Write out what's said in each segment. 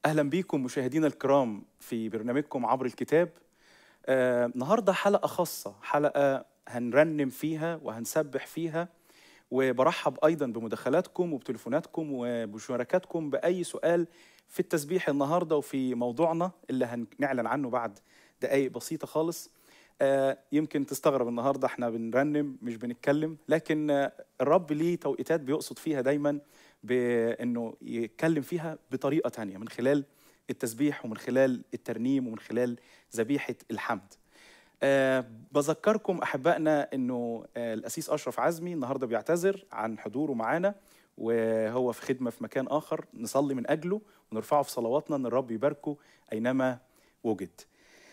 اهلا بيكم مشاهدينا الكرام في برنامجكم عبر الكتاب آه، النهارده حلقه خاصه حلقه هنرنم فيها وهنسبح فيها وبرحب ايضا بمداخلاتكم وبتليفوناتكم وبمشاركاتكم باي سؤال في التسبيح النهارده وفي موضوعنا اللي هنعلن عنه بعد دقائق بسيطه خالص آه، يمكن تستغرب النهارده احنا بنرنم مش بنتكلم لكن آه، الرب ليه توقيتات بيقصد فيها دايما بانه يتكلم فيها بطريقه تانية من خلال التسبيح ومن خلال الترنيم ومن خلال ذبيحه الحمد. أه بذكركم احبائنا انه آه الاسيس اشرف عزمي النهارده بيعتذر عن حضوره معانا وهو في خدمه في مكان اخر نصلي من اجله ونرفعه في صلواتنا ان الرب يباركه اينما وجد.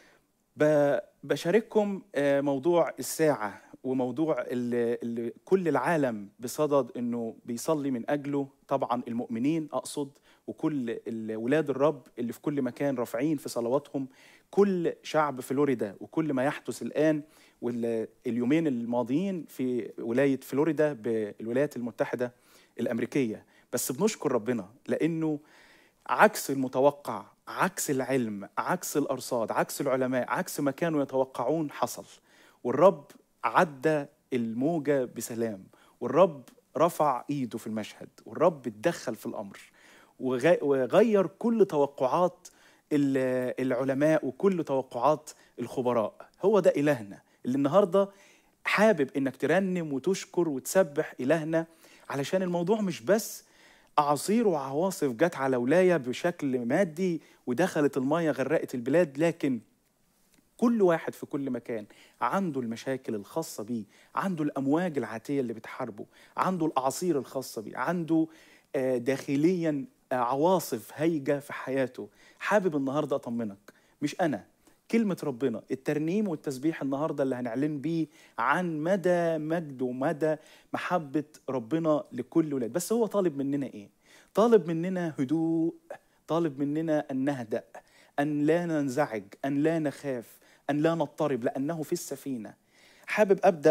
ب- بشارككم آه، موضوع الساعة وموضوع اللي, اللي كل العالم بصدد انه بيصلي من اجله طبعا المؤمنين اقصد وكل ال- ولاد الرب اللي في كل مكان رافعين في صلواتهم كل شعب فلوريدا وكل ما يحدث الان واليومين الماضيين في ولايه فلوريدا بالولايات المتحده الامريكيه بس بنشكر ربنا لانه عكس المتوقع عكس العلم عكس الارصاد عكس العلماء عكس ما كانوا يتوقعون حصل والرب عدى الموجه بسلام والرب رفع ايده في المشهد والرب اتدخل في الامر وغ- وغير كل توقعات ال- العلماء وكل توقعات الخبراء هو ده الهنا اللي النهارده حابب انك ترنم وتشكر وتسبح الهنا علشان الموضوع مش بس اعاصير وعواصف جت على ولايه بشكل مادي ودخلت الميه غرقت البلاد لكن كل واحد في كل مكان عنده المشاكل الخاصة بيه عنده الأمواج العاتية اللي بتحاربه عنده الأعاصير الخاصة بيه عنده آه، داخليا آه، عواصف هايجة في حياته حابب النهاردة أطمنك مش أنا كلمة ربنا الترنيم والتسبيح النهاردة اللي هنعلن بيه عن مدى مجد ومدى محبة ربنا لكل ولاد بس هو طالب مننا إيه؟ طالب مننا هدوء طالب مننا أن نهدأ أن لا ننزعج أن لا نخاف أن لا نضطرب لأنه في السفينة حابب أبدأ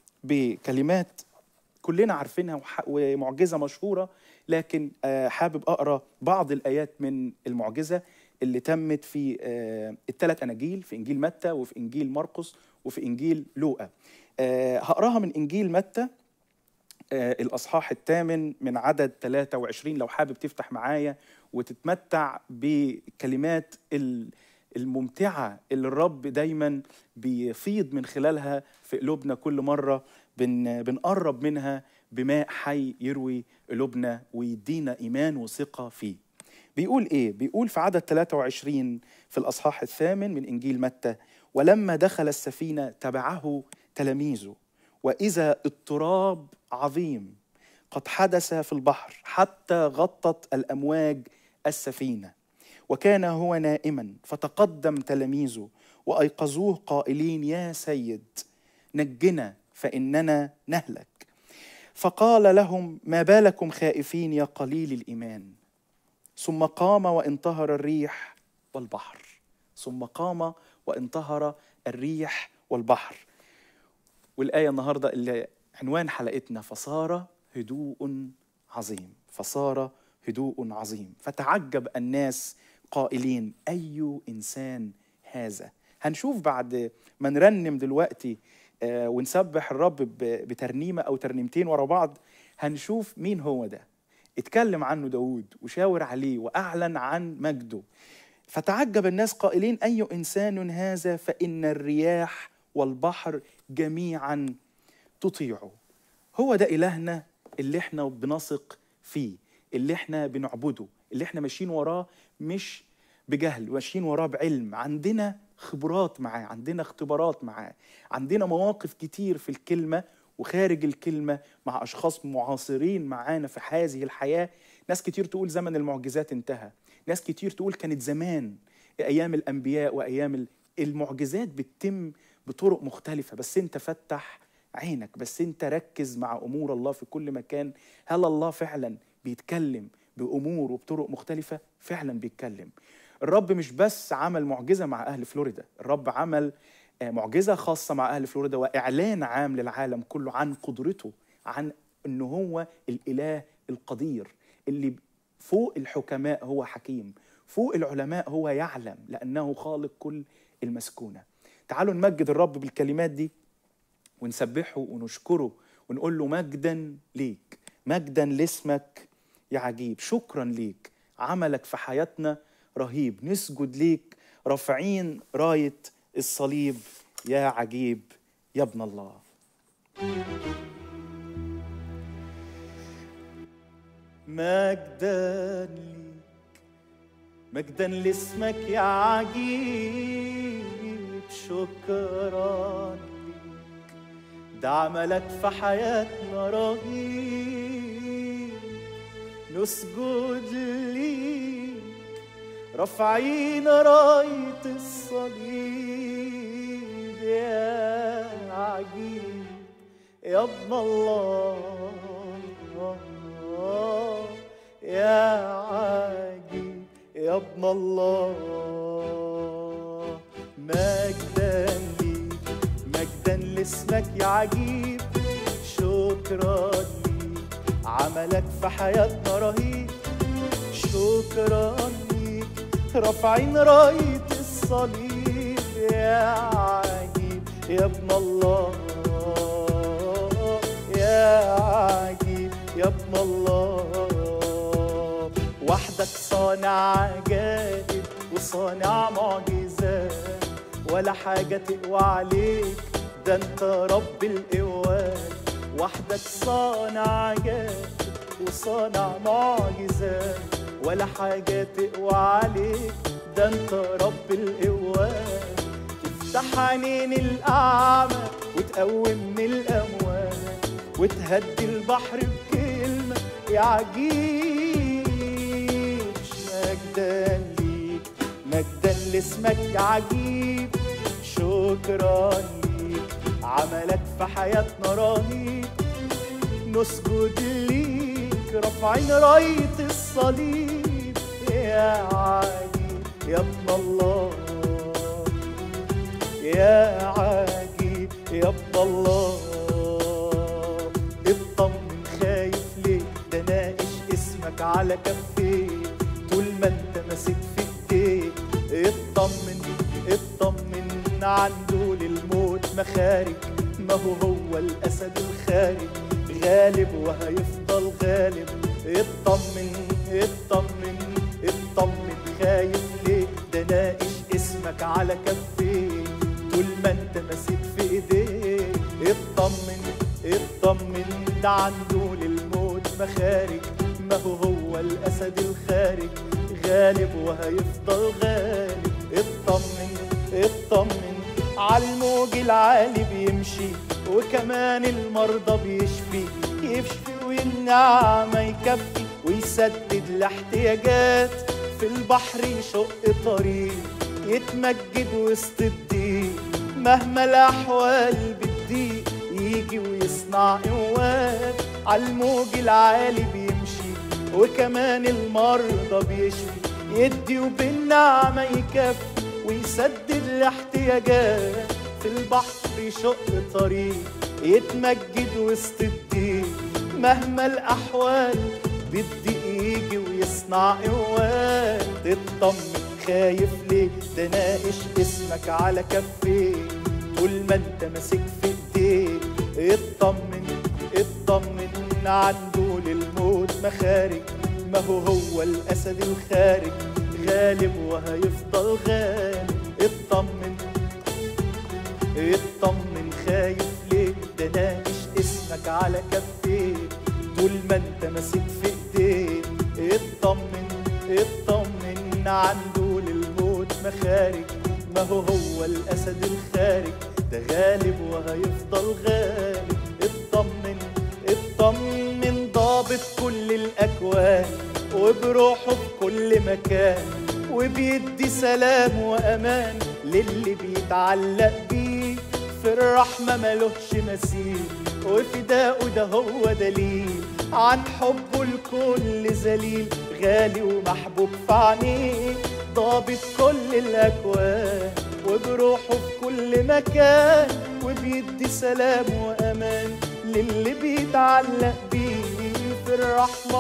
بكلمات كلنا عارفينها وح- ومعجزة مشهورة لكن آه، حابب أقرأ بعض الآيات من المعجزة اللي تمت في آه، الثلاث أناجيل في إنجيل متى وفي إنجيل مرقس وفي إنجيل لوقا آه، هقراها من إنجيل متى آه، الأصحاح الثامن من عدد 23 لو حابب تفتح معايا وتتمتع بكلمات ال- الممتعة اللي الرب دايما بيفيض من خلالها في قلوبنا كل مرة بن بنقرب منها بماء حي يروي قلوبنا ويدينا إيمان وثقة فيه بيقول إيه؟ بيقول في عدد 23 في الأصحاح الثامن من إنجيل متى ولما دخل السفينة تبعه تلاميذه وإذا اضطراب عظيم قد حدث في البحر حتى غطت الأمواج السفينة وكان هو نائما فتقدم تلاميذه وأيقظوه قائلين يا سيد نجنا فإننا نهلك فقال لهم ما بالكم خائفين يا قليل الإيمان ثم قام وانتهر الريح والبحر ثم قام وانتهر الريح والبحر والآية النهاردة اللي عنوان حلقتنا فصار هدوء عظيم فصار هدوء عظيم فتعجب الناس قائلين أي إنسان هذا هنشوف بعد ما نرنم دلوقتي آه، ونسبح الرب ب- بترنيمة أو ترنيمتين ورا بعض هنشوف مين هو ده اتكلم عنه داود وشاور عليه وأعلن عن مجده فتعجب الناس قائلين أي إنسان هذا فإن الرياح والبحر جميعا تطيعه هو ده إلهنا اللي احنا بنثق فيه اللي احنا بنعبده اللي احنا ماشيين وراه مش بجهل ماشيين وراه بعلم عندنا خبرات معاه عندنا اختبارات معاه عندنا مواقف كتير في الكلمة وخارج الكلمة مع أشخاص معاصرين معانا في هذه الحياة ناس كتير تقول زمن المعجزات انتهى ناس كتير تقول كانت زمان أيام الأنبياء وأيام ال- المعجزات بتتم بطرق مختلفة بس انت فتح عينك بس انت ركز مع امور الله في كل مكان هل الله فعلا بيتكلم بامور وبطرق مختلفه فعلا بيتكلم الرب مش بس عمل معجزه مع اهل فلوريدا الرب عمل آه، معجزه خاصه مع اهل فلوريدا واعلان عام للعالم كله عن قدرته عن ان هو الاله القدير اللي فوق الحكماء هو حكيم فوق العلماء هو يعلم لأنه خالق كل المسكونة تعالوا نمجد الرب بالكلمات دي ونسبحه ونشكره ونقول له مجدا ليك مجدا لاسمك يا عجيب شكرا ليك عملك في حياتنا رهيب نسجد ليك رافعين راية الصليب يا عجيب يا ابن الله مجدا ليك مجدا لاسمك يا عجيب شكرا ليك ده عملك في حياتنا رهيب نسجد ليك رافعين راية الصليب يا عجيب يا ابن الله يا عجيب يا ابن الله مجدا ليك مجدا لاسمك يا عجيب شكرا ليك عملك في حياتنا رهيب شكرا ليك رافعين راية الصليب يا عجيب يا ابن الله يا عجيب يا ابن الله وحدك صانع عجائب وصانع معجزات ولا حاجة تقوى عليك ده انت رب القوات وحدك صانع عجائب وصانع معجزات ولا حاجة تقوى عليك ده انت رب القوات تفتح عينين الأعمى وتقوم من الأموات وتهدي البحر بكلمة يا عجيب مجدا ليك مجدا لاسمك يا عجيب شكرا ليك عملك في حياتنا رهيب نسجد ليك رافعين راية الصليب يا عجيب يا ابن الله يا عجيب يا ابن الله اطمن خايف ليه ده ناقش اسمك على كفيك طول ما انت ماسك في ايديك اطمن اطمن عنده للموت مخارج ما هو هو الاسد الخارج غالب وهيفضل غالب اطمن اطمن اطمن خايف ليه ده ناقش اسمك على كفيك طول ما انت ماسك في ايديك اطمن اطمن ده عنده للموت مخارج ما هو هو الاسد الخارج غالب وهيفضل غالب اطمن اطمن عالموج العالي بيمشي وكمان المرضى بيشفي يشفي والنعمة يكفي ويسدد الاحتياجات في البحر يشق طريق يتمجد وسط الضيق مهما الأحوال بتضيق يجي ويصنع قوات عالموج العالي بيمشي وكمان المرضى بيشفي يدي وبالنعمة يكفي ويسدد الاحتياجات في البحر يشق طريق يتمجد وسط الضيق مهما الأحوال بيضيق يجي ويصنع قوات اطمن خايف ليه ده ناقش اسمك على كفيك طول ما انت ماسك في ايديك اطمن اطمن عنده للموت مخارج ما هو هو الاسد الخارج غالب وهيفضل غالب اطمن اطمن خايف ليه ده ناقش اسمك على كفيك طول ما انت ماسك في ايديك اطمن اطمن عنده للموت مخارج ما هو هو الاسد الخارج ده غالب وهيفضل غالب اطمن اطمن ضابط كل الاكوان وبروحه في كل مكان وبيدي سلام وامان للي بيتعلق بيه في الرحمة ملوش مثيل وفداؤه ده هو دليل عن حبه لكل ذليل غالي ومحبوب في عينيه ضابط كل الأكوان وبروحه في كل مكان وبيدي سلام وأمان للي بيتعلق بيه في الرحمة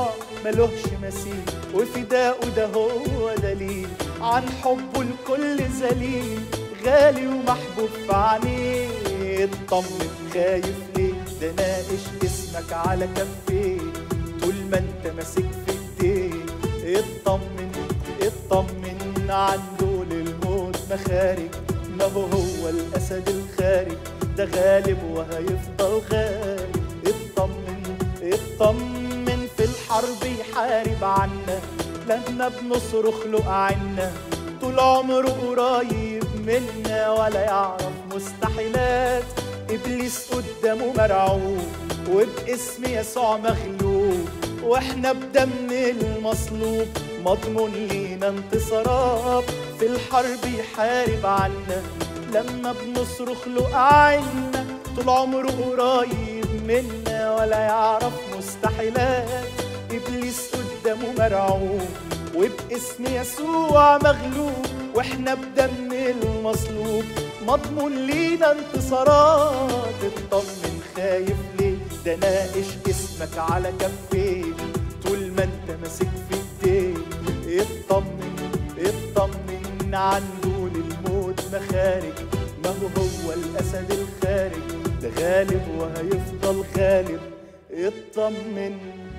ملهش مثيل وفداؤه ده هو دليل عن حبه لكل ذليل غالي ومحبوب في عينيه اطمن خايف ليه ده ناقش اسمك على كفيه طول ما انت ماسك في ايديه اطمن اطمن عنده للموت مخارج ما هو هو الاسد الخارج ده غالب وهيفضل غالب اطمن اطمن في الحرب يحارب عنا لما بنصرخ له عنا طول عمره قريب منا ولا يعرف مستحيلات ابليس قدامه مرعوب وباسم يسوع مغلوب واحنا بدم المصلوب مضمون لينا انتصارات في الحرب يحارب عنا لما بنصرخ له أعنا طول عمره قريب منا ولا يعرف مستحيلات إبليس قدامه مرعوب وباسم يسوع مغلوب واحنا بدم المصلوب مضمون لينا انتصارات اطمن خايف ليه ده ناقش اسمك على كفيه طول ما انت ماسك في ايديه اطمن اطمن عنده للموت مخارج ما هو هو الاسد الخارج ده غالب وهيفضل غالب اطمن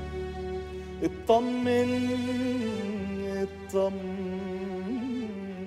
اطمن اطمن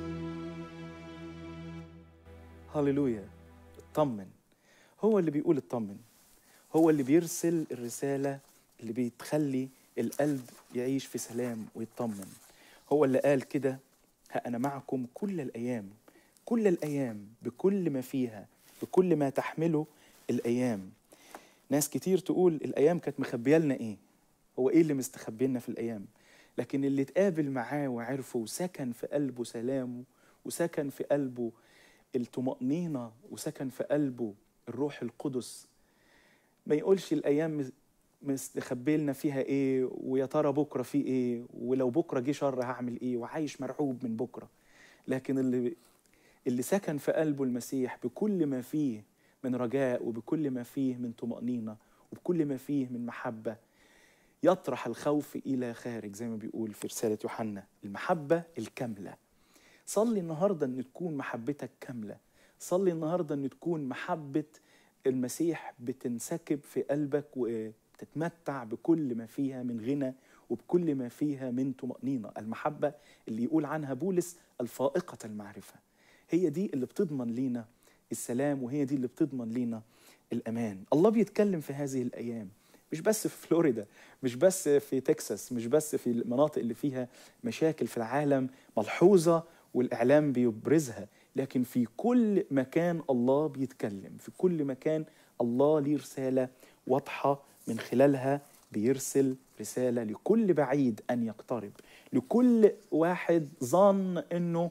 هللويا اطمن هو اللي بيقول اطمن هو اللي بيرسل الرسالة اللي بتخلي القلب يعيش في سلام ويطمن هو اللي قال كده ها أنا معكم كل الأيام كل الأيام بكل ما فيها بكل ما تحمله الأيام ناس كتير تقول الأيام كانت مخبية لنا إيه هو إيه اللي مستخبي لنا في الأيام لكن اللي اتقابل معاه وعرفه وسكن في قلبه سلامه وسكن في قلبه الطمأنينة وسكن في قلبه الروح القدس ما يقولش الأيام مس- مستخبي لنا فيها إيه ويا ترى بكرة في إيه ولو بكرة جه شر هعمل إيه وعايش مرعوب من بكرة لكن اللي اللي سكن في قلبه المسيح بكل ما فيه من رجاء وبكل ما فيه من طمأنينة وبكل ما فيه من محبة يطرح الخوف إلى خارج زي ما بيقول في رسالة يوحنا المحبة الكاملة صلي النهاردة أن تكون محبتك كاملة صلي النهاردة أن تكون محبة المسيح بتنسكب في قلبك وتتمتع بكل ما فيها من غنى وبكل ما فيها من طمأنينة المحبة اللي يقول عنها بولس الفائقة المعرفة هي دي اللي بتضمن لينا السلام وهي دي اللي بتضمن لينا الأمان الله بيتكلم في هذه الأيام مش بس في فلوريدا مش بس في تكساس مش بس في المناطق اللي فيها مشاكل في العالم ملحوظة والإعلام بيبرزها لكن في كل مكان الله بيتكلم في كل مكان الله ليه رسالة واضحة من خلالها بيرسل رسالة لكل بعيد أن يقترب لكل واحد ظن أنه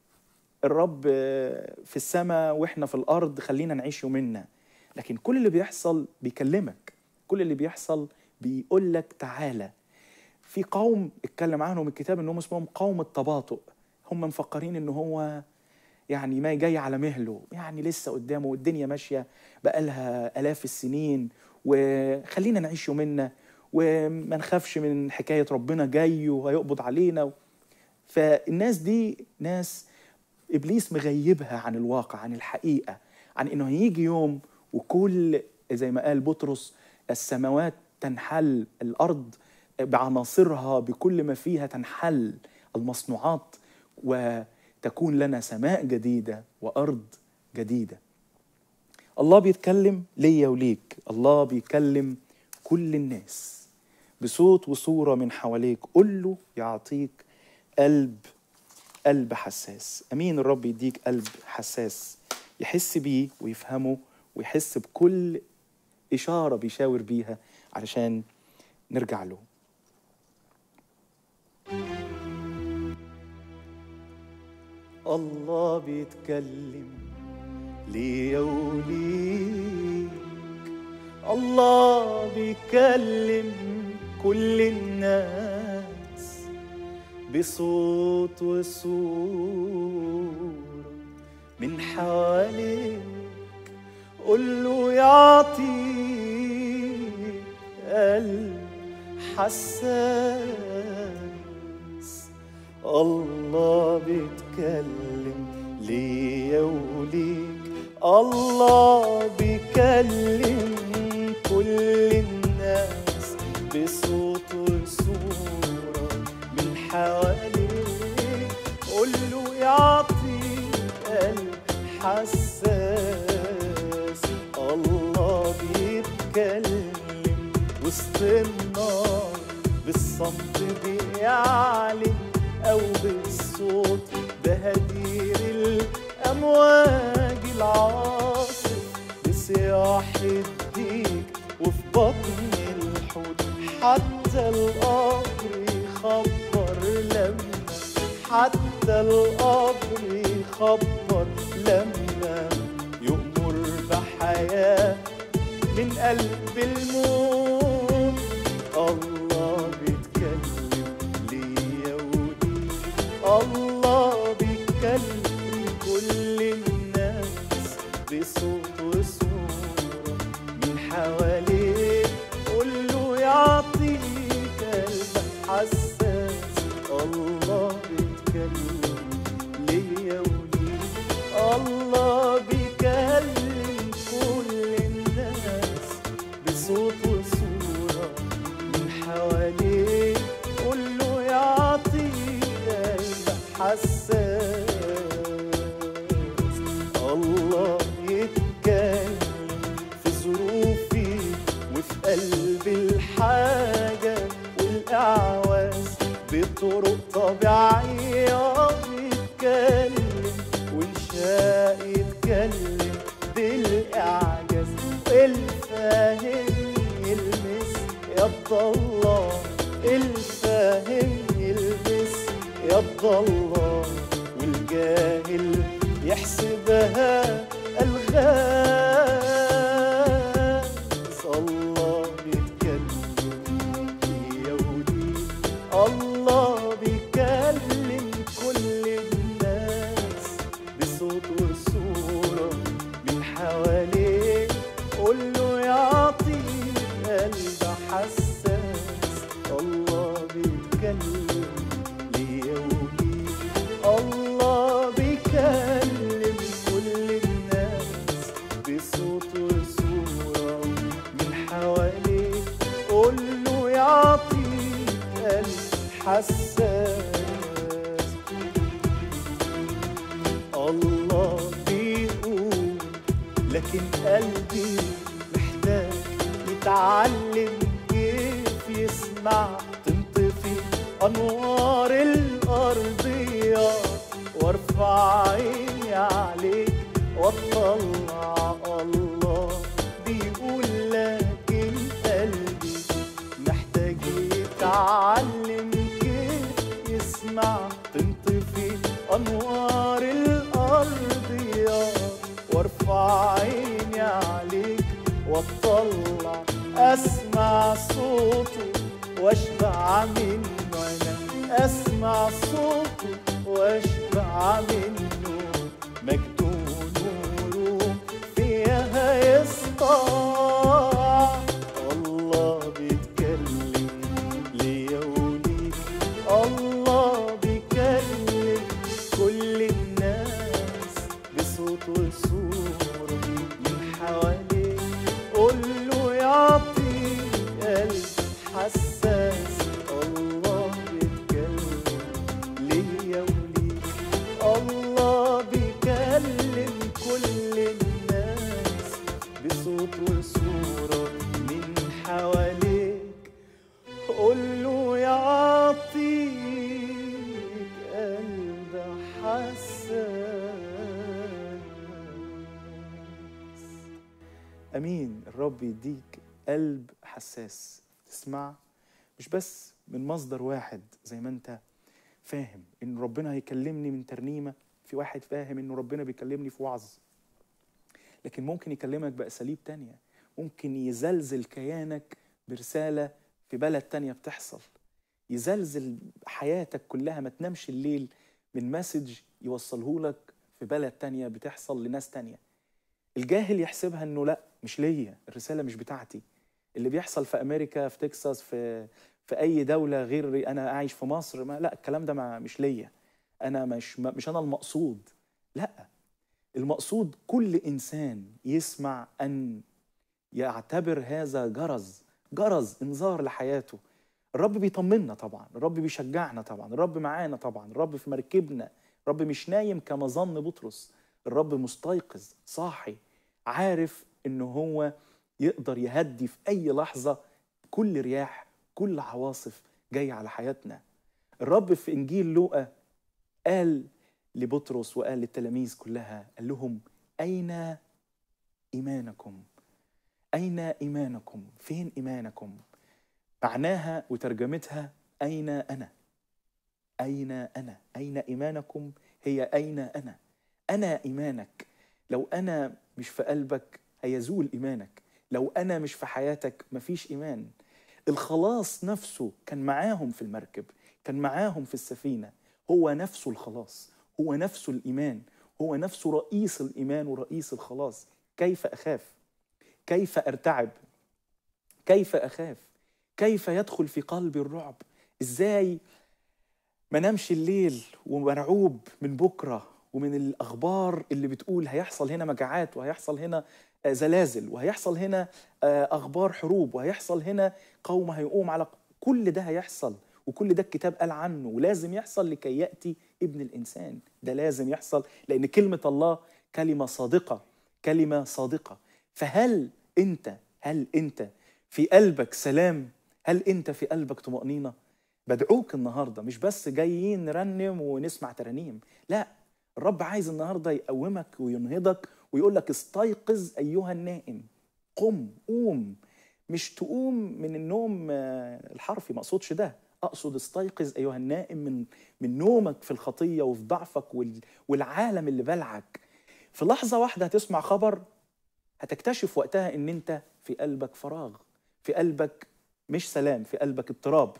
الرب في السماء واحنا في الارض خلينا نعيش يومنا لكن كل اللي بيحصل بيكلمك كل اللي بيحصل بيقول لك تعالى في قوم اتكلم عنهم الكتاب انهم اسمهم قوم التباطؤ هم مفكرين ان هو يعني ما جاي على مهله يعني لسه قدامه والدنيا ماشيه بقالها الاف السنين وخلينا نعيش يومنا وما نخافش من حكايه ربنا جاي وهيقبض علينا فالناس دي ناس ابليس مغيبها عن الواقع عن الحقيقه عن انه هيجي يوم وكل زي ما قال بطرس السماوات تنحل الارض بعناصرها بكل ما فيها تنحل المصنوعات وتكون لنا سماء جديده وارض جديده الله بيتكلم ليا وليك الله بيكلم كل الناس بصوت وصوره من حواليك قل له يعطيك قلب قلب حساس امين الرب يديك قلب حساس يحس بيه ويفهمه ويحس بكل اشاره بيشاور بيها علشان نرجع له الله بيتكلم ليا وليك الله بيكلم كل الناس بصوت وصورة من حواليك قل له يعطيك قلب حساس الله بيتكلم ليا وليك الله بيكلم كل الناس بصوت وصورة من حواليك قول له يعطيك قلب حساس الله بيتكلم وسط النار بالصمت بيعلن أو بالصوت بهدير الأمواج العاصف بصياح الديك وفي بطن الحوت حتى القبر يخبر لما حتى القبر يخبر لما يؤمر بحياة من قلب الموت الله بيتكلم ليا وليك الله بيتكلم كل الناس بصوت وصورة من حواليك قول له يعطيك قلب حساس الله بيتكلم ليا وليك الله بيكلم كل الناس بصوت وصورة من حواليك قول له يعطيك قلب حساس الله يتكلم في ظروفي وفي قلب الحاجة والأعواز بطرق طبيعية بيتكلم وإن شاء يتكلم بالإعجاز الفاهم يلمس يد الله الفاهم يلمس يد الله والجاهل يحسبها الغاز الله بيتكلم يا وليد الله بيكلم كل الناس بصوت وصورة من حواليه قول له يعطيك قلب حساس الله بيتكلم ليا وليك الله بيكلم كل الناس بصوت وصورة من حواليه قول له يعطيك قلب حساس الله بيقول لكن قلبي محتاج يتعلم كيف يسمع تنطفي أنوار الأرضية وارفع عيني عليك واطلع الله بيقول لكن قلبي محتاج يتعلم كيف يسمع تنطفي أنوار الأرضية وارفع عيني عليك واطلع أسمع صوته واشبع منه أنا أسمع صوته واشبع منه مجد نوره فيها يسطع الله بيتكلم ليا وليك الله بيكلم كل الناس بصوت وصورة من حواليك قول له يعطيك قلب حساس الله بيتكلم ليا وليك الله بيكلم كل الناس بصوت وصورة من حواليك قول له يعطيك قلب حساس امين الرب يديك قلب حساس تسمع مش بس من مصدر واحد زي ما انت فاهم ان ربنا هيكلمني من ترنيمه في واحد فاهم انه ربنا بيكلمني في وعظ لكن ممكن يكلمك باساليب تانية ممكن يزلزل كيانك برساله في بلد تانية بتحصل يزلزل حياتك كلها ما تنامش الليل من مسج يوصله لك في بلد تانية بتحصل لناس تانية الجاهل يحسبها انه لا مش ليا الرساله مش بتاعتي اللي بيحصل في امريكا في تكساس في في اي دوله غير انا عايش في مصر ما لا الكلام ده ما مش ليا انا مش مش انا المقصود لا المقصود كل انسان يسمع ان يعتبر هذا جرز جرز انذار لحياته الرب بيطمنا طبعا الرب بيشجعنا طبعا الرب معانا طبعا الرب في مركبنا الرب مش نايم كما ظن بطرس الرب مستيقظ صاحي عارف ان هو يقدر يهدي في اي لحظه كل رياح كل عواصف جايه على حياتنا الرب في انجيل لوقا قال لبطرس وقال للتلاميذ كلها قال لهم اين ايمانكم اين ايمانكم فين ايمانكم معناها وترجمتها اين انا اين انا اين ايمانكم هي اين انا انا ايمانك لو انا مش في قلبك هيزول ايمانك لو انا مش في حياتك مفيش ايمان الخلاص نفسه كان معاهم في المركب كان معاهم في السفينه هو نفسه الخلاص هو نفسه الايمان هو نفسه رئيس الايمان ورئيس الخلاص كيف اخاف كيف ارتعب كيف اخاف كيف يدخل في قلبي الرعب ازاي ما نمشي الليل ومرعوب من بكره ومن الاخبار اللي بتقول هيحصل هنا مجاعات وهيحصل هنا آه، زلازل وهيحصل هنا آه، اخبار حروب وهيحصل هنا قوم هيقوم على كل ده هيحصل وكل ده الكتاب قال عنه ولازم يحصل لكي ياتي ابن الانسان ده لازم يحصل لان كلمه الله كلمه صادقه كلمه صادقه فهل انت هل انت في قلبك سلام هل انت في قلبك طمانينه بدعوك النهارده مش بس جايين نرنم ونسمع ترانيم لا الرب عايز النهارده يقومك وينهضك ويقول لك استيقظ ايها النائم قم قوم مش تقوم من النوم آه، الحرفي ما اقصدش ده اقصد استيقظ ايها النائم من من نومك في الخطيه وفي ضعفك وال- والعالم اللي بلعك في لحظه واحده هتسمع خبر هتكتشف وقتها ان انت في قلبك فراغ في قلبك مش سلام في قلبك اضطراب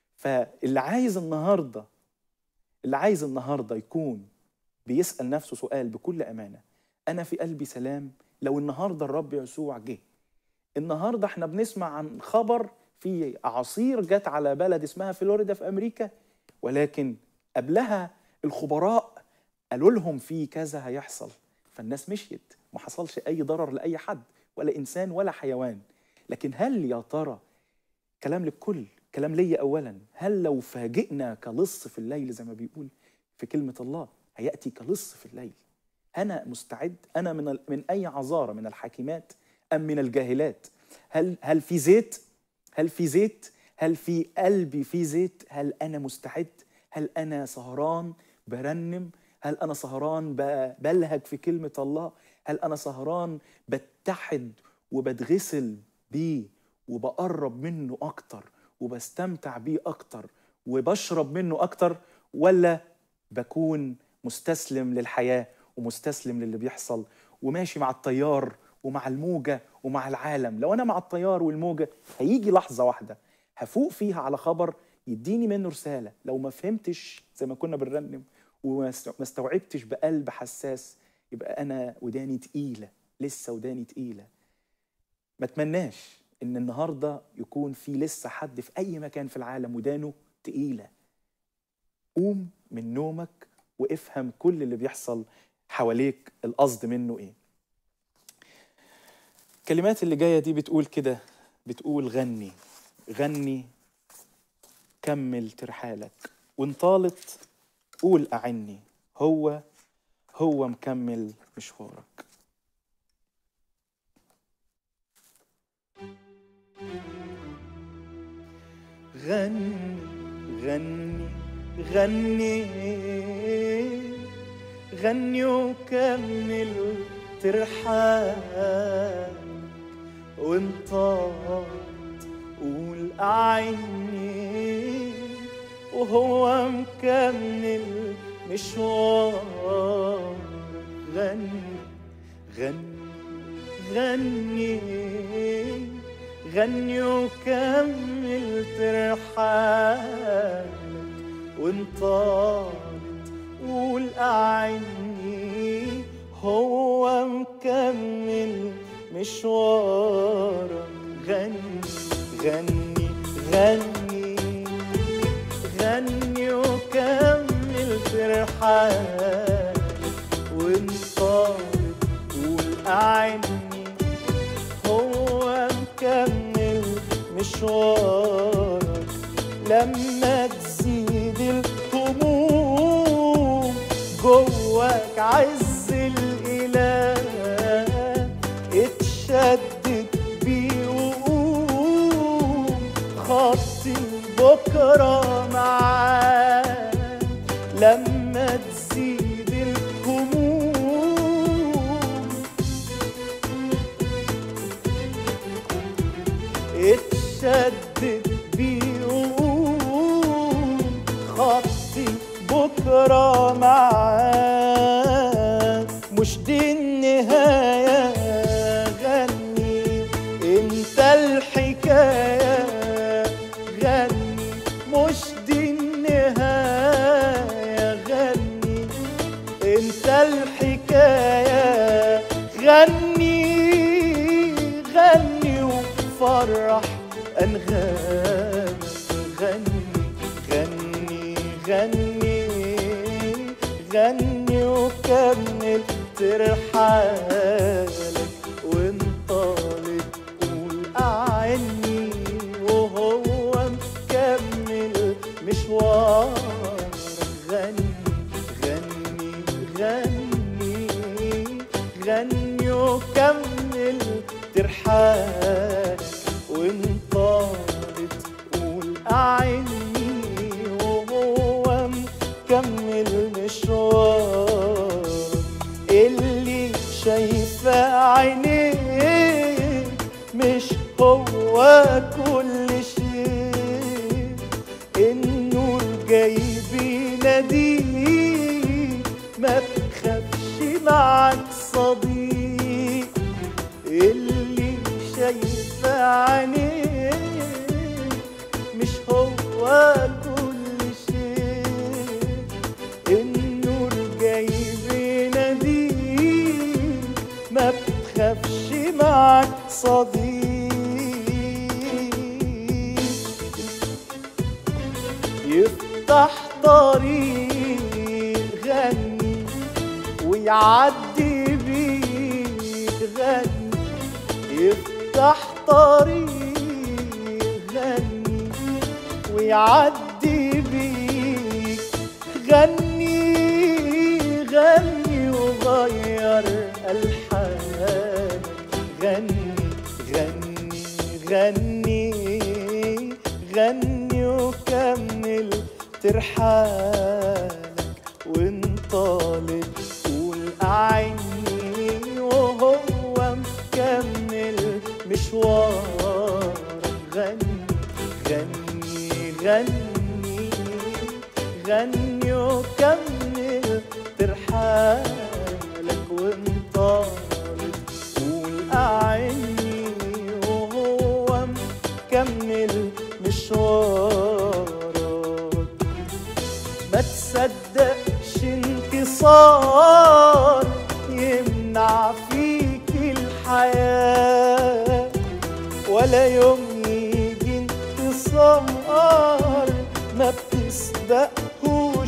فاللي عايز النهارده اللي عايز النهارده يكون بيسال نفسه سؤال بكل امانه انا في قلبي سلام لو النهارده الرب يسوع جه النهارده احنا بنسمع عن خبر في اعاصير جت على بلد اسمها فلوريدا في امريكا ولكن قبلها الخبراء قالوا لهم في كذا هيحصل فالناس مشيت ما حصلش اي ضرر لاي حد ولا انسان ولا حيوان لكن هل يا ترى كلام للكل كلام ليا اولا هل لو فاجئنا كلص في الليل زي ما بيقول في كلمه الله هياتي كلص في الليل انا مستعد انا من ال- من اي عذاره من الحاكمات ام من الجاهلات هل هل في زيت هل في زيت هل في قلبي في زيت هل انا مستعد هل انا سهران برنم هل انا سهران ب- بلهج في كلمه الله هل انا سهران بتحد وبتغسل بيه وبقرب منه اكتر وبستمتع بيه اكتر وبشرب منه اكتر ولا بكون مستسلم للحياه ومستسلم للي بيحصل وماشي مع التيار ومع الموجه ومع العالم لو انا مع التيار والموجه هيجي لحظه واحده هفوق فيها على خبر يديني منه رساله لو ما فهمتش زي ما كنا بنرنم وما است- ما استوعبتش بقلب حساس يبقى انا وداني تقيله لسه وداني تقيله ما اتمناش ان النهارده يكون في لسه حد في اي مكان في العالم ودانه تقيله قوم من نومك وافهم كل اللي بيحصل حواليك القصد منه ايه الكلمات اللي جايه دي بتقول كده بتقول غني غني كمل ترحالك وان طالت قول اعني هو هو مكمل مشوارك غني غني غني غني وكمل ترحال وانطاد قول أعني وهو مكمل مشوار غني غني غني غني وكمل ترحالك وانطالت قول أعني هو مكمل مشوارك غني غني غني ترحال وانطلق قول أعني هو مكمل مشوارك لما تزيد الهموم جواك عز الإله اتشدد بيه وقوم خط بكرة معاك لما تزيد الهموم اتشدد بيه وقوم خطي بكرة معاك مش دي النهاية غني انت الحكاية غني مش دي النهاية غني انت الحكاية غني غني وفرح انغامك غني غني غني غني وكمل ترحالك وانطلق قول أعني وهو مكمل مشوارك غني غني غني غني وكمل ترحالك وانطلق قول أعني وهو مكمل مشوار اللي شايفة عينيك مش هو كل شيء النور جاي بيناديك ما تخافش معك صديق اللي شايفة عينيك مش هو كل شيء النور جاي بيناديك ما بتخافش معك صديق يفتح طريق غني ويعدي بيك غني يفتح طريق غني ويعدي بيك غني غني وغير ألحانك غني غني غني غني وكمل ترحالك وانطلق قول أعني وهو مكمل مشوارك غني غني غني غني وكمل ترحالك وانطلق قول أعني وهو مكمل مشوارك ما تصدقش انتصار يمنع فيك الحياة ولا يوم يجي انتصار ما بتسبقهوش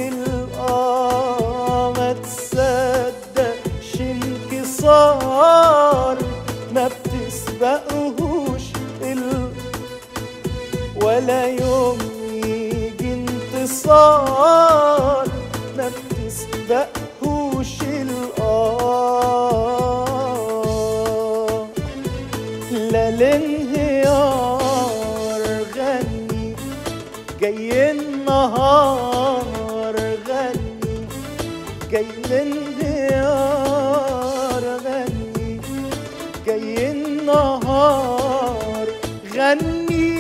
الآه ما تصدقش انكسار ما بتسبقهوش الآه ولا يوم يجي انتصار ما بتسبقهوش الآه لا الانهيار غني جاي النهار غني جاي الانهيار غني جاي النهار غني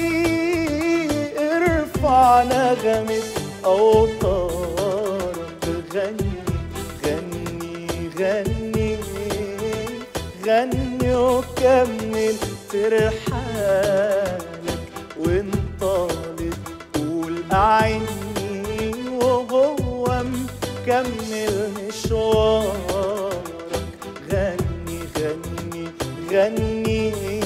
ارفع نغمة أوتارك غني غني غني غني وكمل ترحالك وانطلق قول أعني وهو مكمل مشوارك غني غني غني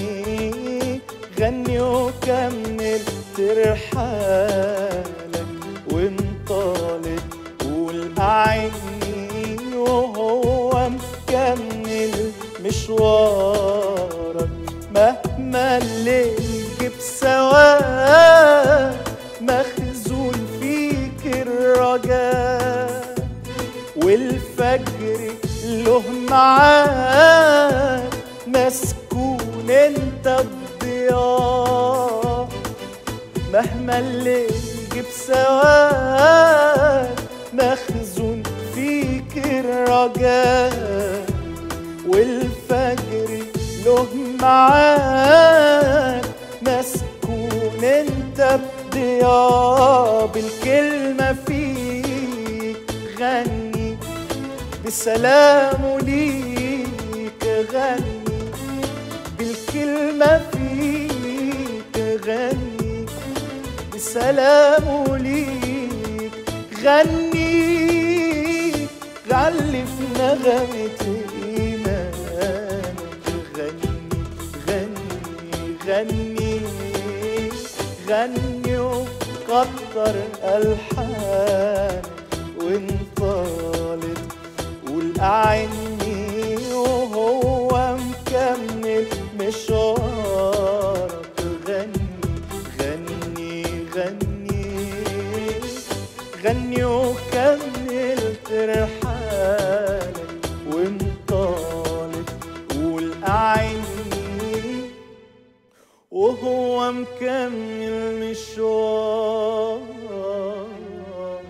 غني وكمل ترحالك وانطلق قول أعني رجاء والفجر له معاد مسكون انت الضياء مهما الليل جيب سواد مخزون فيك الرجاء والفجر له معاد مسكون انت بضياء بالكلمة فيك غني بسلام ليك غني بالكلمة فيك غني بسلام ليك غني غلي في نغمة إيمانك غني غني غني غني وكتر ألحانك وانطلت قول أعني وهو مكمل مشوارك غني غني غني غني وكمل ترحالك وانطلت قول أعني وهو مكمل مشوار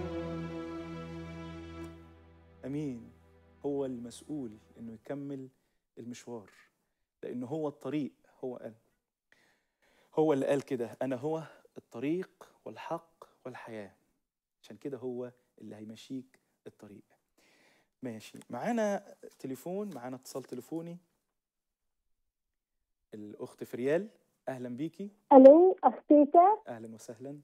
امين هو المسؤول انه يكمل المشوار لانه هو الطريق هو قال هو اللي قال كده انا هو الطريق والحق والحياه عشان كده هو اللي هيمشيك الطريق ماشي معانا تليفون معانا اتصال تليفوني الاخت فريال اهلا بيكي الو اختيته اهلا وسهلا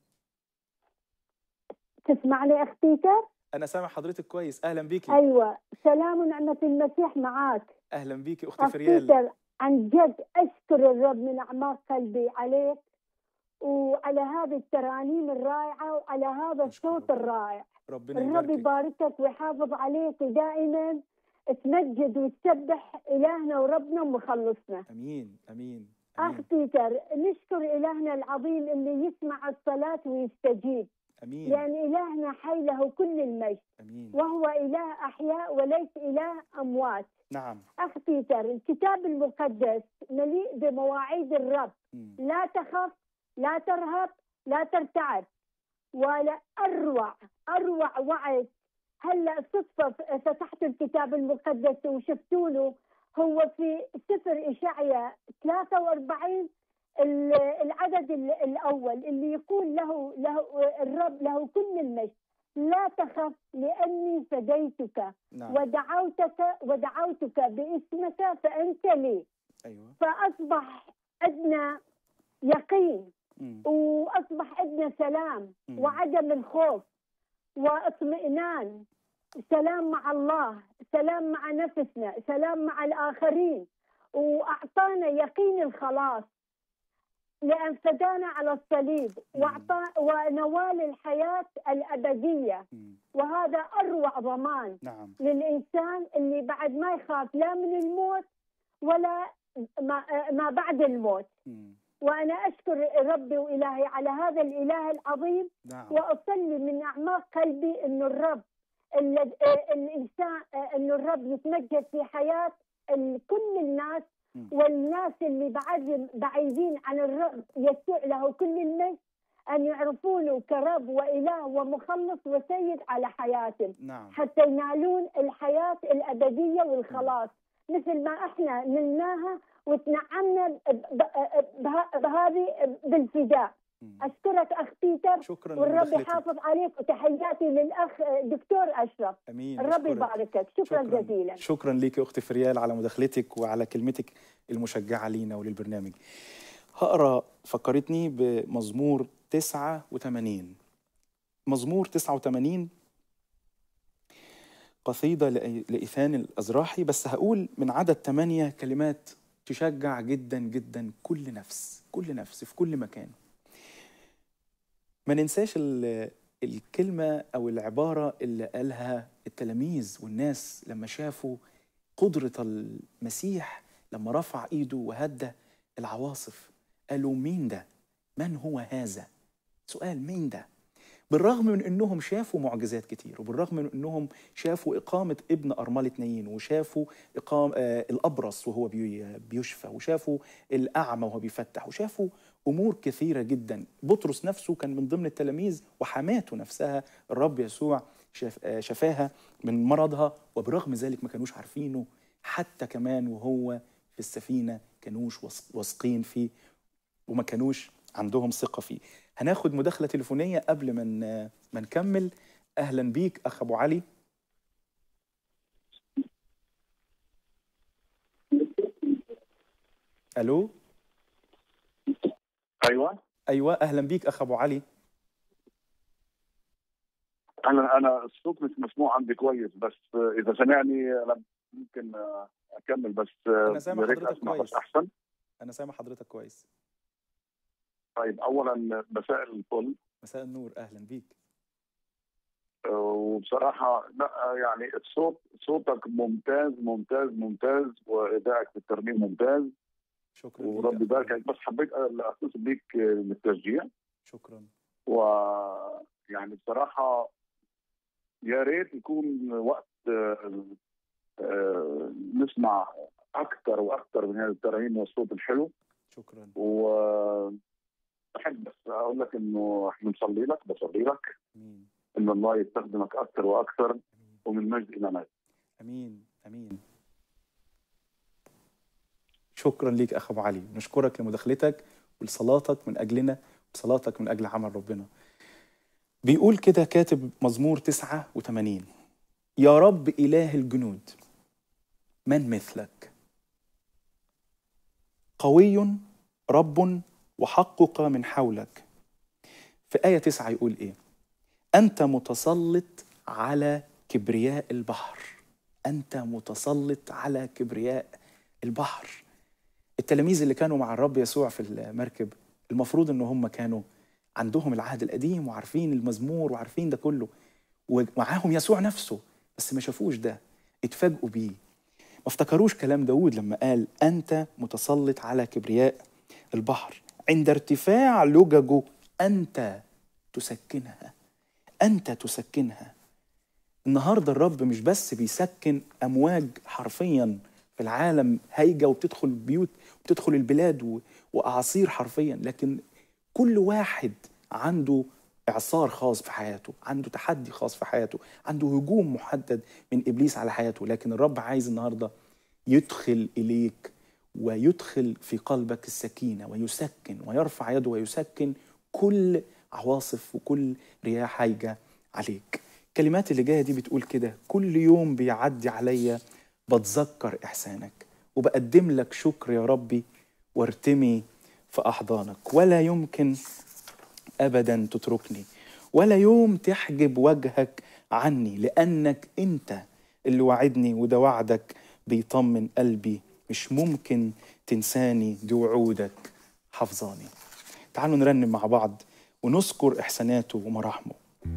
تسمعني اختيته انا سامع حضرتك كويس اهلا بيكي ايوه سلام ونعمه المسيح معاك اهلا بيكي اختي فريال اختيته عن جد اشكر الرب من اعماق قلبي عليك وعلى هذه الترانيم الرائعه وعلى هذا نشكر الصوت ربنا. الرائع ربنا الرب يباركك يباركك ويحافظ عليك ودائما تمجد وتسبح الهنا وربنا ومخلصنا امين امين اخ امين بيتر نشكر الهنا العظيم اللي يسمع الصلاه ويستجيب امين لان الهنا حي له كل المجد امين وهو إله أحياء وليس إله أموات نعم أخ بيتر الكتاب المقدس مليء بمواعيد الرب مم. لا تخف لا ترهب لا ترتعب ولا أروع أروع وعد هلا صدفة ف- فتحت الكتاب المقدس وشفتونه هو في سفر إشعيا 43 ال- العدد ال- الأول اللي يقول له له الرب له كل المجد لا تخف لأني فديتك نعم ودعوتك ودعوتك باسمك فأنت لي ايوه فأصبح عندنا يقين مم. وأصبح عندنا سلام مم. وعدم الخوف واطمئنان سلام مع الله سلام مع نفسنا سلام مع الآخرين وأعطانا يقين الخلاص لأن فدانا على الصليب وأعطى ونوال الحياة الأبدية مم. وهذا أروع ضمان نعم للإنسان اللي بعد ما يخاف لا من الموت ولا ما, ما بعد الموت مم. وأنا أشكر ربي وإلهي على هذا الإله العظيم نعم وأصلي من أعماق قلبي أنه الرب ال- الإنسان أنه الرب يتمجد في حياة ال- كل الناس مم. والناس اللي بعد بعيدين عن الرب يسوع له كل المجد أن يعرفونه كرب وإله ومخلص وسيد على حياتهم نعم حتى ينالون الحياة الأبدية والخلاص مثل ما احنا نلناها وتنعمنا ب- ب- به- بهذه بالفداء مم. أشكرك أخ بيتر شكرا والرب لمداخلتك يحافظ عليك وتحياتي للأخ دكتور أشرف امين الرب أشكرك. يباركك شكرا, جزيلا شكرا ليك يا اختي فريال على مداخلتك وعلى كلمتك المشجعه لينا وللبرنامج هقرا فكرتني بمزمور 89 مزمور 89 قصيده لإي- لإيثان الأزراحي بس هقول من عدد ثمانية كلمات تشجع جدا جدا كل نفس كل نفس في كل مكان ما ننساش ال- الكلمة أو العبارة اللي قالها التلاميذ والناس لما شافوا قدرة المسيح لما رفع إيده وهدى العواصف قالوا مين ده؟ من هو هذا؟ سؤال مين ده؟ بالرغم من انهم شافوا معجزات كتير وبالرغم من انهم شافوا اقامه ابن ارمله نايين وشافوا اقام آه الابرص وهو بي بيشفى وشافوا الاعمى وهو بيفتح وشافوا امور كثيره جدا بطرس نفسه كان من ضمن التلاميذ وحماته نفسها الرب يسوع شاف آه شفاها من مرضها وبرغم ذلك ما كانوش عارفينه حتى كمان وهو في السفينه كانوش واثق- واثقين فيه وما كانوش عندهم ثقه فيه هناخد مداخله تليفونيه قبل ما ن- ما نكمل اهلا بيك اخ ابو علي الو ايوه ايوه اهلا بيك اخ ابو علي انا انا الصوت مش مسموع عندي كويس بس اذا سمعني انا ممكن اكمل بس أنا سامع يا ريت حضرتك اسمع كويس. بس احسن انا سامع حضرتك كويس طيب اولا مساء الفل مساء النور اهلا بيك وبصراحه لا يعني الصوت صوتك ممتاز ممتاز ممتاز وادائك في الترنيم ممتاز شكرا ليك وربي أخ أبو يبارك علي. عليك بس حبيت اتصل بيك للتشجيع شكرا ويعني بصراحة يا ريت يكون وقت آه، آه، نسمع أكثر وأكثر من هذه الترانيم والصوت الحلو شكرا و بحب بس أقول لك إنه إحنا بنصلي لك بصلي لك امين إن الله يستخدمك أكثر وأكثر امين ومن مجد إلى مجد امين امين شكرا ليك اخ ابو علي نشكرك لمداخلتك ولصلاتك من اجلنا وصلاتك من اجل عمل ربنا بيقول كده كاتب مزمور 89 يا رب اله الجنود من مثلك قوي رب وحقق من حولك في آية تسعة يقول إيه أنت متسلط على كبرياء البحر أنت متسلط على كبرياء البحر التلاميذ اللي كانوا مع الرب يسوع في المركب المفروض ان هم كانوا عندهم العهد القديم وعارفين المزمور وعارفين ده كله ومعاهم يسوع نفسه بس ما شافوش ده اتفاجئوا بيه ما افتكروش كلام داود لما قال أنت متسلط على كبرياء البحر عند ارتفاع لججه أنت تسكنها أنت تسكنها النهاردة الرب مش بس بيسكن أمواج حرفيا في العالم هايجة وبتدخل البيوت وبتدخل البلاد و- وأعاصير حرفيا لكن كل واحد عنده إعصار خاص في حياته عنده تحدي خاص في حياته عنده هجوم محدد من إبليس على حياته لكن الرب عايز النهاردة يدخل إليك ويدخل في قلبك السكينة ويسكن ويرفع يده ويسكن كل عواصف وكل رياح هايجة عليك الكلمات اللي جاية دي بتقول كده كل يوم بيعدي عليا بتذكر إحسانك وبقدم لك شكر يا ربي وارتمي في أحضانك ولا يمكن أبدا تتركني ولا يوم تحجب وجهك عني لأنك أنت اللي وعدني وده وعدك بيطمن قلبي مش ممكن تنساني دي وعودك حفظاني تعالوا نرنم مع بعض ونذكر إحساناته ومراحمه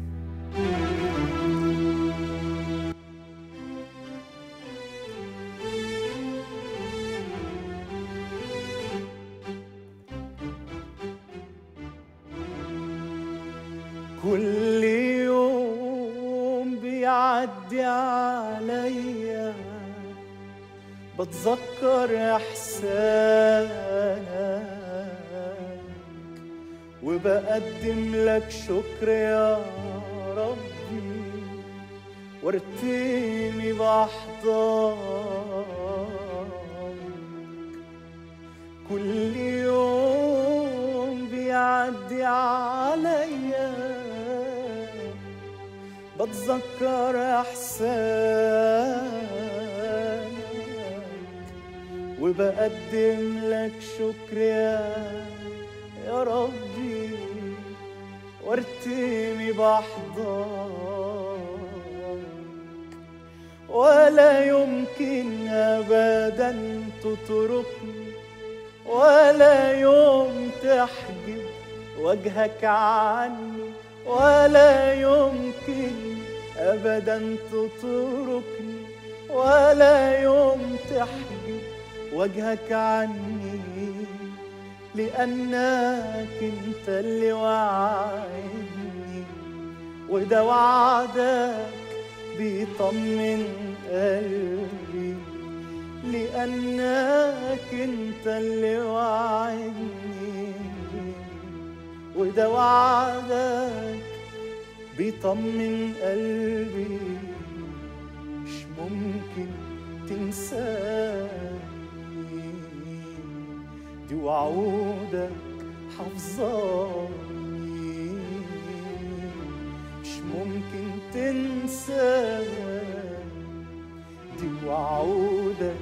كل يوم بيعدي عليا بتذكر احسانك وبقدم لك شكر يا ربي وارتمي بحضانك كل يوم بيعدي عليا بتذكر احسانك وبقدم لك شكر يا يا ربي وارتمي بحضانك ولا يمكن ابدا تتركني ولا يوم تحجب وجهك عني ولا يمكن ابدا تتركني ولا يوم تحجب وجهك عني لانك انت اللي وعدني وده وعدك بيطمن قلبي لأنك انت اللي وعدني وده وعدك بيطمن قلبي مش ممكن تنساني دي وعودك حافظاني مش ممكن تنساني دي وعودك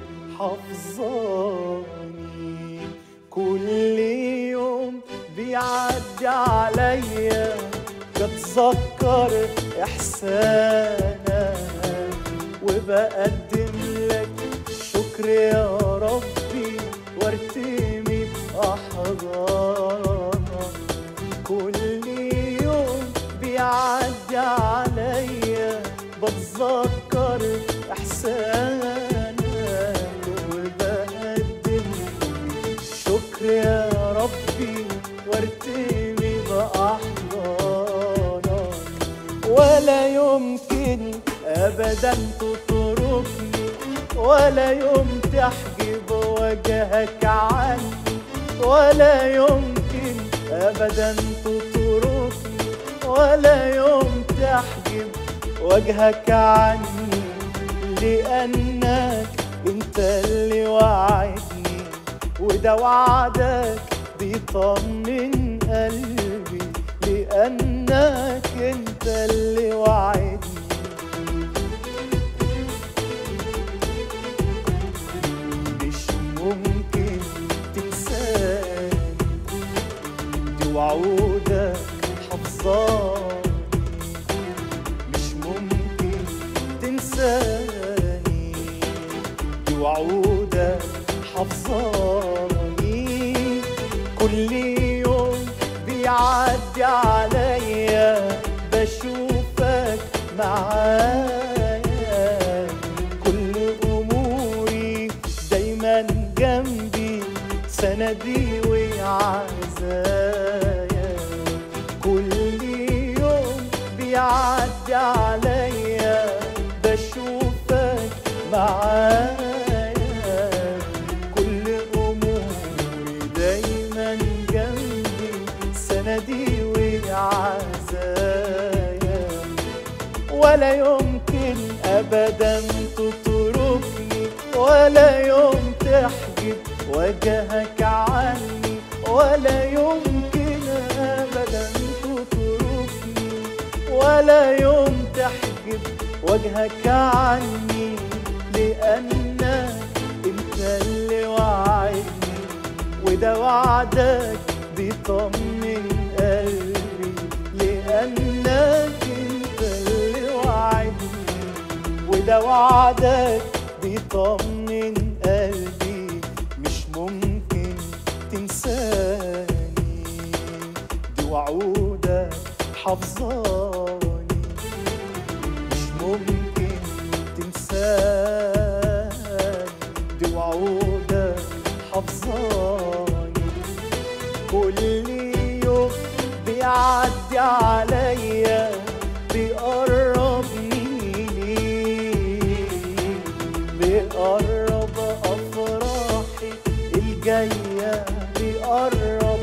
حافظاني كل يوم بيعدي عليا بتذكر احسانك وبقدم لك شكر يا ربي وارتمي باحضانك كل يوم بيعدي عليا بتذكر احسانك وبقدم شكر يا ربي وارتمي باحضانك ولا يمكن ابدا تتركني ولا يوم تحجب وجهك عني ولا يمكن ابدا تتركني ولا يوم تحجب وجهك عني لانك انت اللي وعدني وده وعدك بيطمن قلبي لانك انت اللي وعدني مش ممكن تنساني دي وعودك حافظاني مش ممكن تنساني دي وعودك حافظاني كل يوم بيعدي عليا بشوفك معايا كل اموري دايما جنبي سندي وعزايا كل يوم بيعدي عليا بشوفك معايا كل اموري دايما جنبي سندي وعزايا ولا يمكن ابدا تتركني ولا يوم تحجب وجهك عني ولا يمكن ابدا تتركني ولا يوم تحجب وجهك عني لانك انت اللي وعدني وده وعدك بيطمن قلبي لانك انت اللي وعدني وده وعدك بيطمن قلبي مش ممكن تنساني دي وعودك حافظاني مش ممكن تنساني دي وعودك حافظاني كل يوم بيعدي عليا بيقربني ليك بيقرب افراحي الجايه بيقرب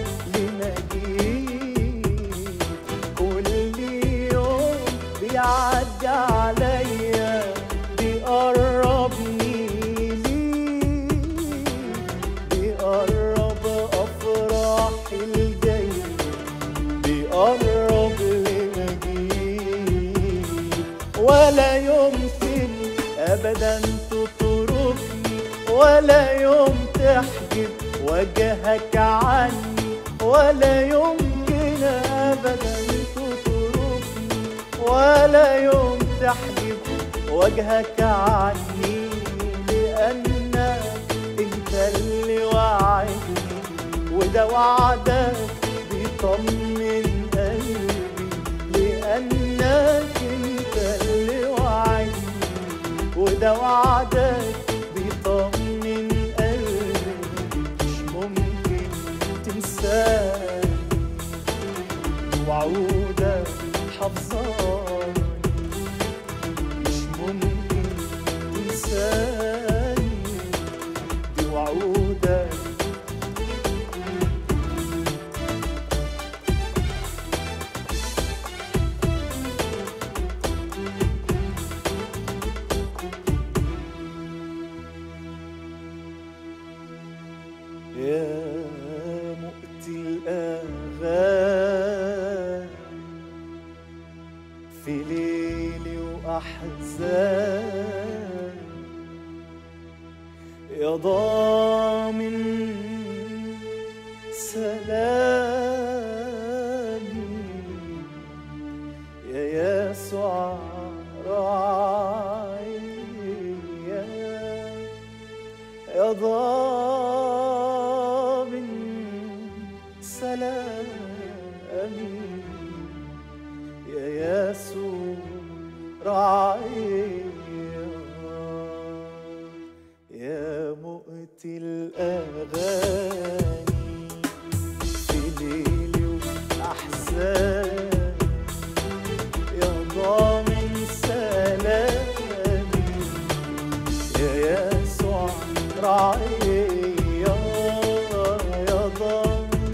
لمجيء كل يوم بيعدي عليا بيقربني ليك بيقرب افراحي الجايه بيقرب لمجيء ولا يمكن ابدا تتركني ولا يوم تحجب وجهك عني ولا يمكن ابدا تتركني ولا يوم تحجب وجهك عني لانك انت اللي وعدني وده وعدك بيطمن قلبي لانك انت اللي وعدني وده وعدك بيطمن قلبي مش ممكن تنساني وعودك حافظاني وأحزان يا ضامن سلامي يا يسوع راعي يا ضامن سلامي يا يسوع راعي يا مؤتي الأغاني في ليلي وأحزاني يا ضامن سلامي يا يسوع راعي يا يا ضامن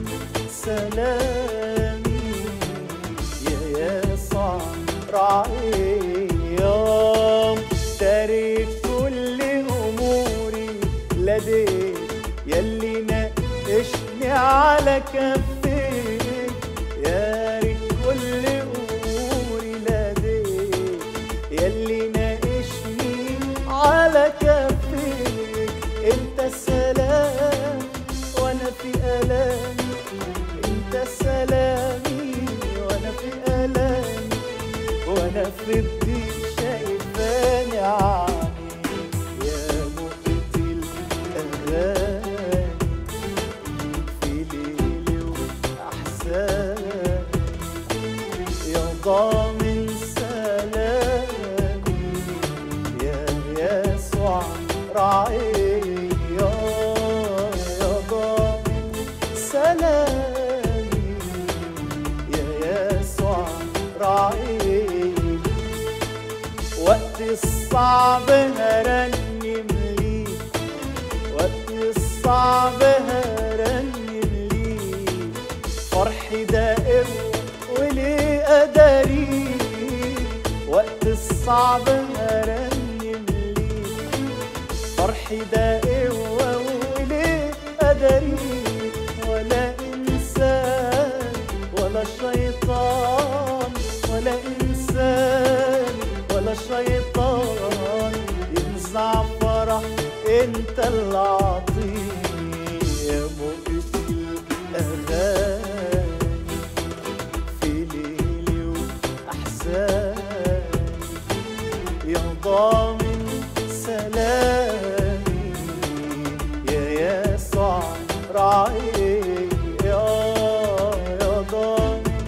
سلامي يا يسوع راعي يا تارك كل أموري لديك يلي ناقشني على كفيك يا ريت كل أموري لديك يلي ناقشني على كفيك انت سلام وانا في الامي انت سلامي وانا في الامي وانا في الضيق شايفاني عمي يا مؤتي الاغاني في ليلي واحزاني يا ضامن سلامي يا يسوع راعي يا يا ضامن سلامي يا يسوع راعي وقت الصعب هرنم ليك وقت الصعب هرنم ليك فرحي دائم ولي قدري وقت الصعب هرنم ليك فرحي دائم ولي قدري ولا إنسان ولا شيطان ولا إنسان ولا شيطان ينزع فرح انت اللي عطيني يا مؤتي الأغاني في ليلي وأحزاني يا ضامن سلامي يا يسوع راعي يا يا ضامن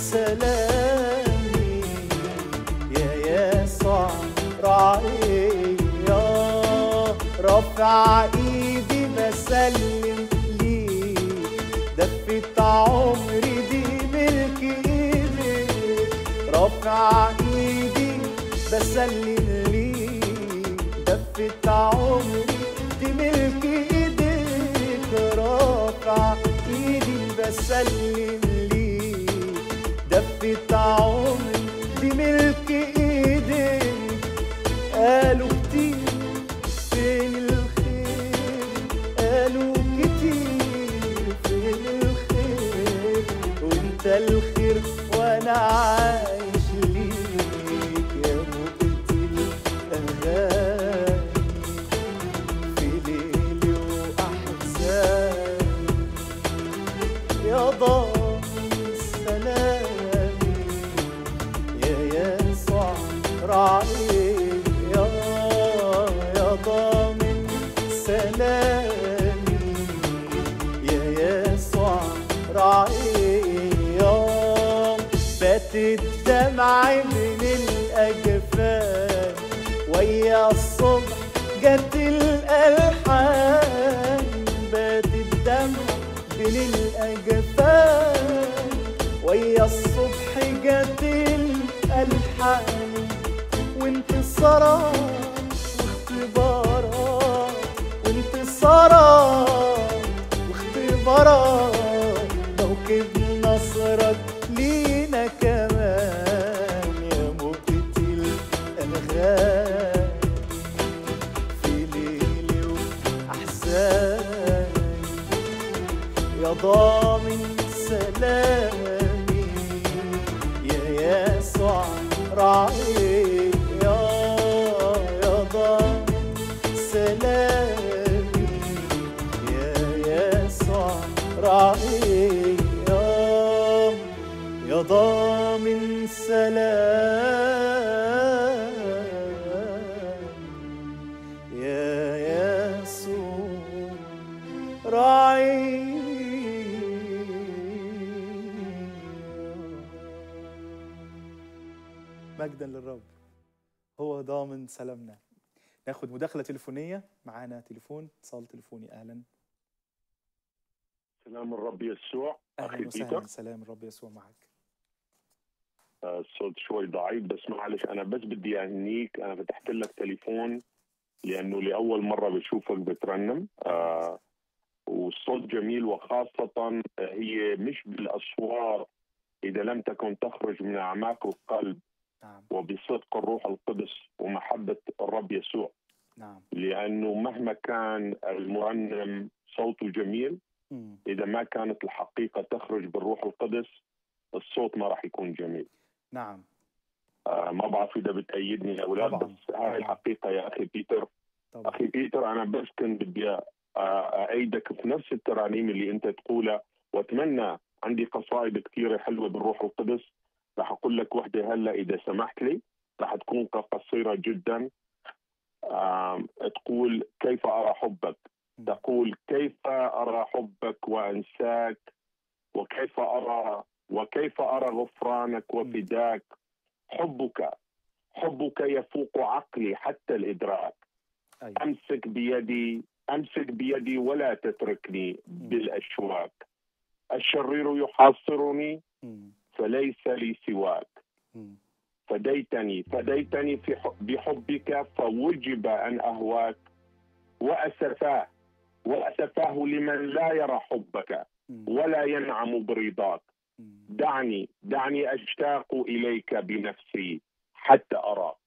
سلامي يا يسوع راعي يا رافع ايدي بسلم ليك دفة عمري دي ملك ايديك رافع ايدي بسلم ليك دفة عمري دي ملك ايديك رافع ايدي بسلم ليك دفة عمري دي ملك ايديك قالوا كتير فين الخير قالوا كتير فين الخير وانت الخير وانا عايش ليك يا مؤتي الاغاني في ليلي واحزاني يا ضامن سلامي يا يسوع راعي يا يا ضامن سلامي يا يسوع راعي يا بات الدمع من الأجفان ويا الصبح جت الألحان بات الدمع بين الأجفان ويا الصبح جت الألحان وانتصارات واختبارات وانتصارات واختبارات موكب نصرك لينا كمان يا مؤتي الأنغام في ليلي وأحزاني يا ضامن سلامي يا يسوع راعي مجدا للرب هو ضامن سلامنا ناخد مداخله تليفونيه معانا تليفون اتصال تليفوني اهلا سلام الرب يسوع اخي اهلا بيتر وسهلا سلام الرب يسوع معك آه، الصوت شوي ضعيف بس معلش انا بس بدي اهنيك انا فتحت لك تليفون لانه لاول مره بشوفك بترنم آه والصوت جميل وخاصه آه، هي مش بالاصوات اذا لم تكن تخرج من اعماق القلب نعم وبصدق الروح القدس ومحبه الرب يسوع نعم لانه مهما كان المرنم صوته جميل مم. اذا ما كانت الحقيقه تخرج بالروح القدس الصوت ما راح يكون جميل نعم آه ما بعرف اذا بتأيدني الاولاد طبعاً. بس هاي الحقيقه يا اخي بيتر طبعا اخي بيتر انا بس كنت بدي آه، ايدك في نفس الترانيم اللي انت تقولها واتمنى عندي قصائد كثيره حلوه بالروح القدس راح اقول لك وحده هلا اذا سمحت لي راح تكون قصيره جدا آم، تقول كيف ارى حبك مم. تقول كيف ارى حبك وانساك وكيف ارى وكيف ارى غفرانك وفداك حبك حبك يفوق عقلي حتى الادراك ايوه امسك بيدي امسك بيدي ولا تتركني بالاشواك الشرير يحاصرني مم. فليس لي سواك مم. فديتني فديتني في حب- بحبك فوجب ان اهواك واسفاه واسفاه لمن لا يرى حبك مم. ولا ينعم برضاك مم. دعني دعني اشتاق اليك بنفسي حتى اراك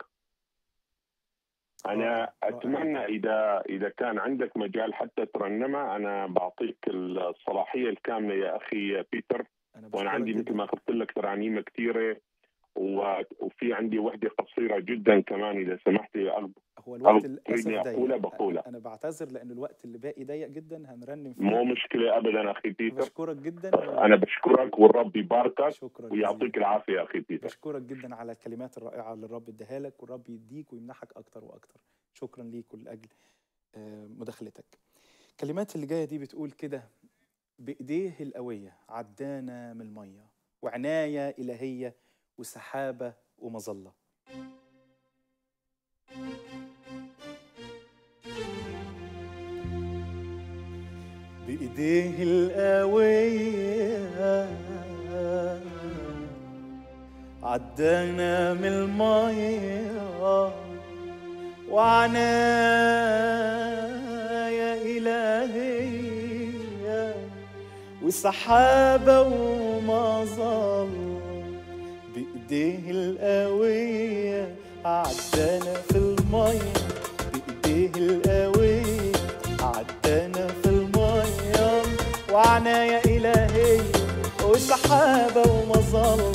انا رائع، رائع. اتمنى اذا اذا كان عندك مجال حتى ترنمها انا بعطيك الصلاحيه الكامله يا اخي بيتر انا وانا بشكرك عندي جداً. مثل ما قلت لك ترانيم كثيره و- وفي عندي وحده قصيره جدا كمان اذا سمحت يا أخ هو الوقت أو للاسف تريدني ضيق أقولها بقولها. انا بعتذر لان الوقت اللي باقي ضيق جدا هنرنم فيه مو مشكله ابدا اخي بيتر بشكرك جدا انا بشكرك والرب يباركك شكرا ويعطيك جزيلا. العافيه يا اخي بيتر بشكرك جدا على الكلمات الرائعه اللي الرب اداها لك والرب يديك ويمنحك اكتر واكتر شكرا ليك ولاجل آه، مداخلتك الكلمات اللي جايه دي بتقول كده بايديه القويه عدانا من الميه وعنايه الهيه وسحابه ومظله بإيديه القوية عدانا من المية وعناية إلهية وسحابة ومظل بإيديه القوية عدانا في المية بإيديه القوية عدانا في المية وعناية إلهية وسحابة ومظل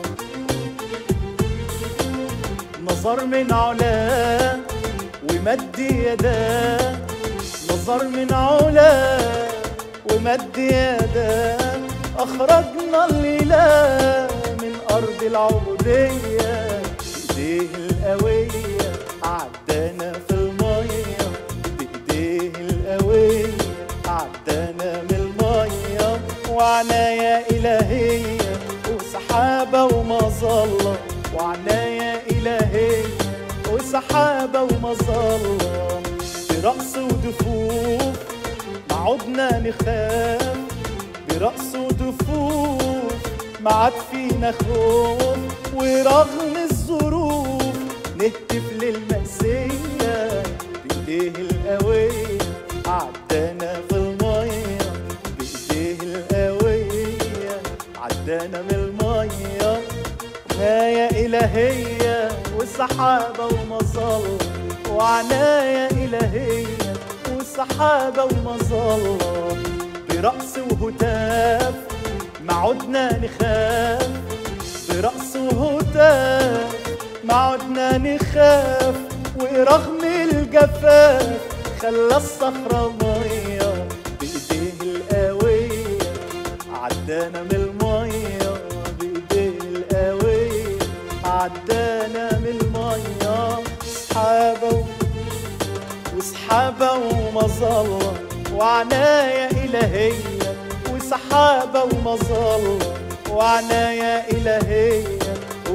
نظر من علاه ومد يداه نظر من علاه ومد يداه أخرجنا الليلة من أرض العبودية بإيديه القوية عدانا في المية بإيديه القوية عدانا من المية وعناية إلهية وسحابة ومظلة وعناية إلهية وسحابة ومظلة برقص ودفوف ما عدنا نخاف برقص ودفوف ما عاد فينا خوف ورغم الظروف نهتف للمأسية بإيديه القوية عدانا في المية بإيديه القوية عدانا من المية عناية إلهية وسحابة ومظلة وعناية إلهية وسحابة ومظلة برقص وهتاف ما عدنا نخاف برقص وهتاف ما عدنا نخاف ورغم الجفاف خلى الصخرة مية بإيديه القوية عدانا من المية بإيديه القوية عدانا من المية سحابة وسحابة ومظلة وعناية إلهية وسحابة ومظلة وعناية إلهية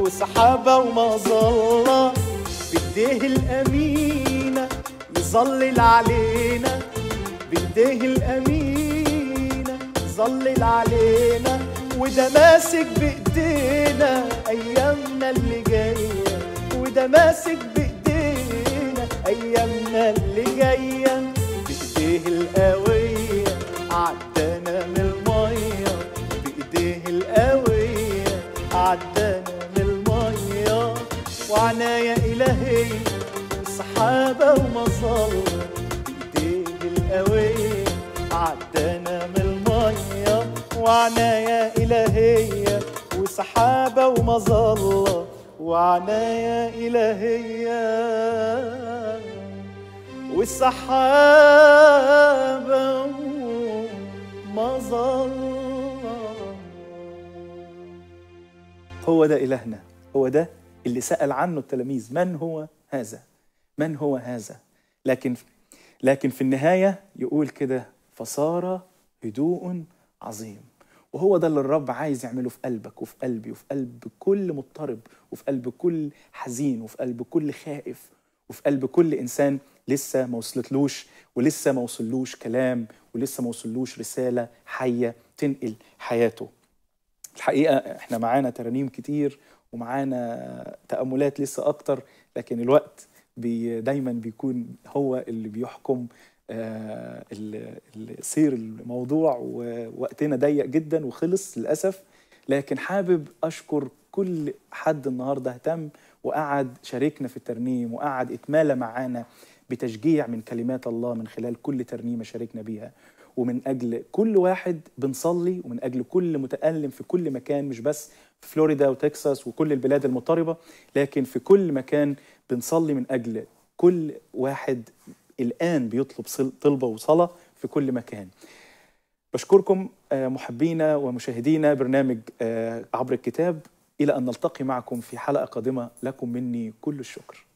وسحابة ومظلة بإيديه الأمينة يظلل علينا بإيديه الأمينة يظلل علينا وده ماسك بإيدينا أيامنا اللي جاية وده ماسك بإيدينا أيامنا اللي جاية بإيديه القوية عدانا من المية بإيديه القوية عدانا من المية وعناية إلهية سحابة ومظلة بإيديه القوية عدانا من المية وعناية إلهية وسحابة ومظلة وعناية إلهية والسحابة ومظلة هو ده إلهنا هو ده اللي سأل عنه التلاميذ من هو هذا من هو هذا لكن لكن في النهاية يقول كده فصار هدوء عظيم وهو ده اللي الرب عايز يعمله في قلبك وفي قلبي وفي قلب كل مضطرب وفي قلب كل حزين وفي قلب كل خائف وفي قلب كل إنسان لسه ما وصلتلوش ولسه ما وصلوش كلام ولسه ما وصلوش رسالة حية تنقل حياته الحقيقة احنا معانا ترانيم كتير ومعانا تأملات لسه أكتر لكن الوقت بي دايما بيكون هو اللي بيحكم آه، ال- ال- سير الموضوع ووقتنا ضيق جدا وخلص للأسف لكن حابب أشكر كل حد النهاردة اهتم وقعد شاركنا في الترنيم وقعد اتمالى معانا بتشجيع من كلمات الله من خلال كل ترنيمة شاركنا بيها ومن أجل كل واحد بنصلي ومن أجل كل متألم في كل مكان مش بس في فلوريدا وتكساس وكل البلاد المضطربة لكن في كل مكان بنصلي من أجل كل واحد الآن بيطلب صل- طلبة وصلاة في كل مكان بشكركم آه، محبينا ومشاهدينا برنامج آه، عبر الكتاب إلى أن نلتقي معكم في حلقة قادمة لكم مني كل الشكر